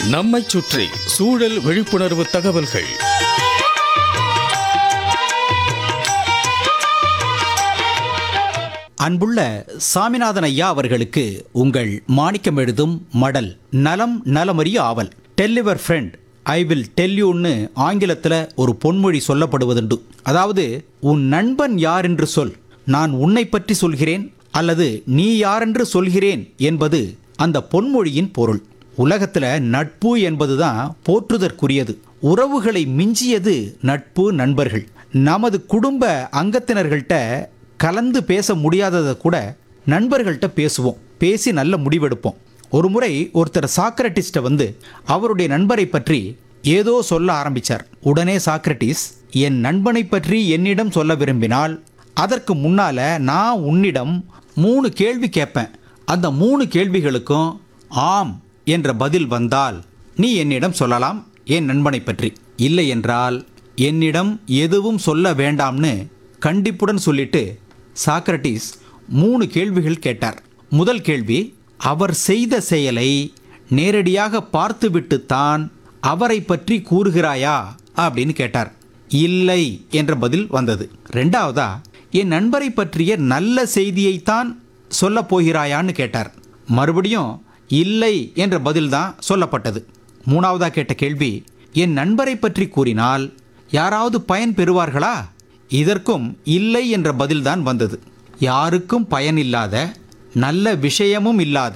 நம்மைச் சுற்றி சூழல் விழிப்புணர்வு தகவல்கள் அன்புள்ள சாமிநாதன் ஐயா அவர்களுக்கு உங்கள் மாணிக்கம் எழுதும் மடல் நலம் நலமறிய ஆவல் டெல்லிவர் ஃப்ரெண்ட் ஐ வில் டெல் யூன்னு ஆங்கிலத்தில் ஒரு பொன்மொழி சொல்லப்படுவதுண்டு அதாவது உன் நண்பன் யார் என்று சொல் நான் உன்னை பற்றி சொல்கிறேன் அல்லது நீ யாரென்று சொல்கிறேன் என்பது அந்த பொன்மொழியின் பொருள் உலகத்துல நட்பு என்பதுதான் போற்றுதற்குரியது உறவுகளை மிஞ்சியது நட்பு நண்பர்கள் நமது குடும்ப அங்கத்தினர்கள்ட்ட கலந்து பேச முடியாததை கூட நண்பர்கள்ட்ட பேசுவோம் பேசி நல்ல முடிவெடுப்போம் ஒரு முறை ஒருத்தர் சாக்ரட்டிஸ்ட வந்து அவருடைய நண்பரை பற்றி ஏதோ சொல்ல ஆரம்பிச்சார் உடனே சாக்ரட்டிஸ் என் நண்பனை பற்றி என்னிடம் சொல்ல விரும்பினால் அதற்கு முன்னால நான் உன்னிடம் மூணு கேள்வி கேட்பேன் அந்த மூணு கேள்விகளுக்கும் ஆம் என்ற பதில் வந்தால் நீ என்னிடம் சொல்லலாம் என் நண்பனை பற்றி இல்லை என்றால் என்னிடம் எதுவும் சொல்ல வேண்டாம்னு கண்டிப்புடன் சொல்லிட்டு சாக்ரட்டிஸ் மூணு கேள்விகள் கேட்டார் முதல் கேள்வி அவர் செய்த செயலை நேரடியாக பார்த்துவிட்டுத்தான் அவரை பற்றி கூறுகிறாயா அப்படின்னு கேட்டார் இல்லை என்ற பதில் வந்தது ரெண்டாவதா என் நண்பரை பற்றிய நல்ல செய்தியைத்தான் சொல்லப் போகிறாயான்னு கேட்டார் மறுபடியும் இல்லை என்ற பதில்தான் சொல்லப்பட்டது மூணாவதா கேட்ட கேள்வி என் நண்பரை பற்றி கூறினால் யாராவது பயன் பெறுவார்களா இதற்கும் இல்லை என்ற பதில்தான் வந்தது யாருக்கும் பயனில்லாத நல்ல விஷயமும் இல்லாத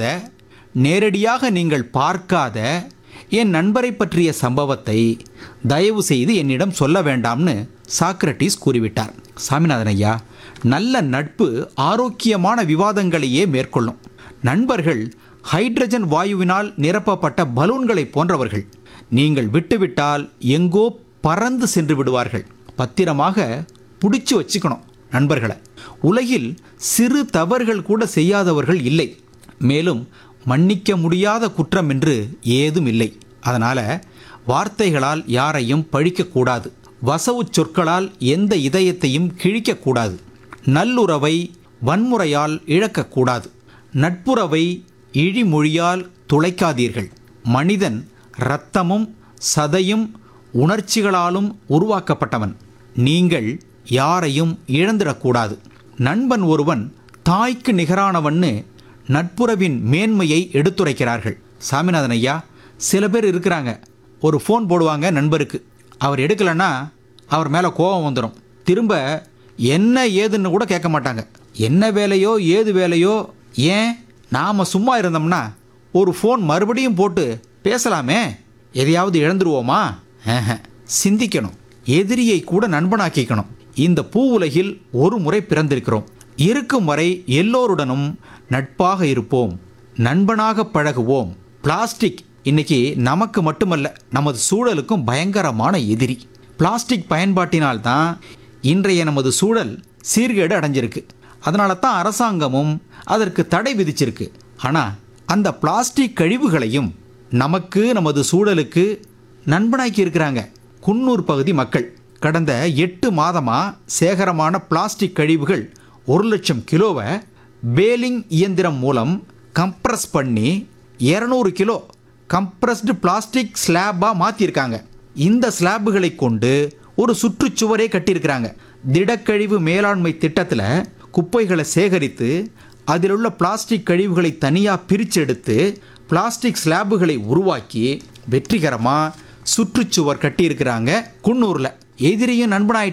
நேரடியாக நீங்கள் பார்க்காத என் நண்பரை பற்றிய சம்பவத்தை தயவு செய்து என்னிடம் சொல்ல வேண்டாம்னு சாக்ரட்டிஸ் கூறிவிட்டார் சாமிநாதன் ஐயா நல்ல நட்பு ஆரோக்கியமான விவாதங்களையே மேற்கொள்ளும் நண்பர்கள் ஹைட்ரஜன் வாயுவினால் நிரப்பப்பட்ட பலூன்களைப் போன்றவர்கள் நீங்கள் விட்டுவிட்டால் எங்கோ பறந்து சென்று விடுவார்கள் பத்திரமாக பிடிச்சு வச்சுக்கணும் நண்பர்களை உலகில் சிறு தவறுகள் கூட செய்யாதவர்கள் இல்லை மேலும் மன்னிக்க முடியாத குற்றம் என்று ஏதும் இல்லை அதனால வார்த்தைகளால் யாரையும் பழிக்கக்கூடாது வசவு சொற்களால் எந்த இதயத்தையும் கிழிக்கக்கூடாது நல்லுறவை வன்முறையால் இழக்கக்கூடாது நட்புறவை இழிமொழியால் துளைக்காதீர்கள் மனிதன் இரத்தமும் சதையும் உணர்ச்சிகளாலும் உருவாக்கப்பட்டவன் நீங்கள் யாரையும் இழந்திடக்கூடாது நண்பன் ஒருவன் தாய்க்கு நிகரானவன்னு நட்புறவின் மேன்மையை எடுத்துரைக்கிறார்கள் சாமிநாதன் ஐயா சில பேர் இருக்கிறாங்க ஒரு ஃபோன் போடுவாங்க நண்பருக்கு அவர் எடுக்கலைன்னா அவர் மேலே கோபம் வந்துடும் திரும்ப என்ன ஏதுன்னு கூட கேட்க மாட்டாங்க என்ன வேலையோ ஏது வேலையோ ஏன் நாம் சும்மா இருந்தோம்னா ஒரு ஃபோன் மறுபடியும் போட்டு பேசலாமே எதையாவது இழந்துருவோமா ஆஹா. சிந்திக்கணும் எதிரியை கூட நண்பனாக்கிக்கணும் இந்த பூ உலகில் ஒரு முறை பிறந்திருக்கிறோம் இருக்கும் வரை எல்லோருடனும் நட்பாக இருப்போம் நண்பனாக பழகுவோம் பிளாஸ்டிக் இன்னைக்கு நமக்கு மட்டுமல்ல நமது சூழலுக்கும் பயங்கரமான எதிரி பிளாஸ்டிக் பயன்பாட்டினால் தான் இன்றைய நமது சூழல் சீர்கேடு அடைஞ்சிருக்கு அதனால தான் அரசாங்கமும் அதற்கு தடை விதிச்சிருக்கு ஆனால் அந்த பிளாஸ்டிக் கழிவுகளையும் நமக்கு நமது சூழலுக்கு நண்பனாக்கி இருக்கிறாங்க குன்னூர் பகுதி மக்கள் கடந்த எட்டு மாதமா சேகரமான பிளாஸ்டிக் கழிவுகள் ஒரு லட்சம் கிலோவை பேலிங் இயந்திரம் மூலம் கம்ப்ரஸ் பண்ணி 200 கிலோ கம்ப்ரஸ்டு பிளாஸ்டிக் ஸ்லாப்பாக மாற்றிருக்காங்க இந்த ஸ்லாப்புகளை கொண்டு ஒரு சுற்றுச்சுவரே கட்டியிருக்கிறாங்க திடக்கழிவு மேலாண்மை திட்டத்தில் குப்பைகளை சேகரித்து அதில் உள்ள பிளாஸ்டிக் கழிவுகளை தனியாக பிரிச்செடுத்து பிளாஸ்டிக் ஸ்லாப்புகளை உருவாக்கி வெற்றிகரமாக சுற்றுச்சுவர் கட்டியிருக்கிறாங்க குன்னூரில் எதிரியும் நண்பனாயிட்டான்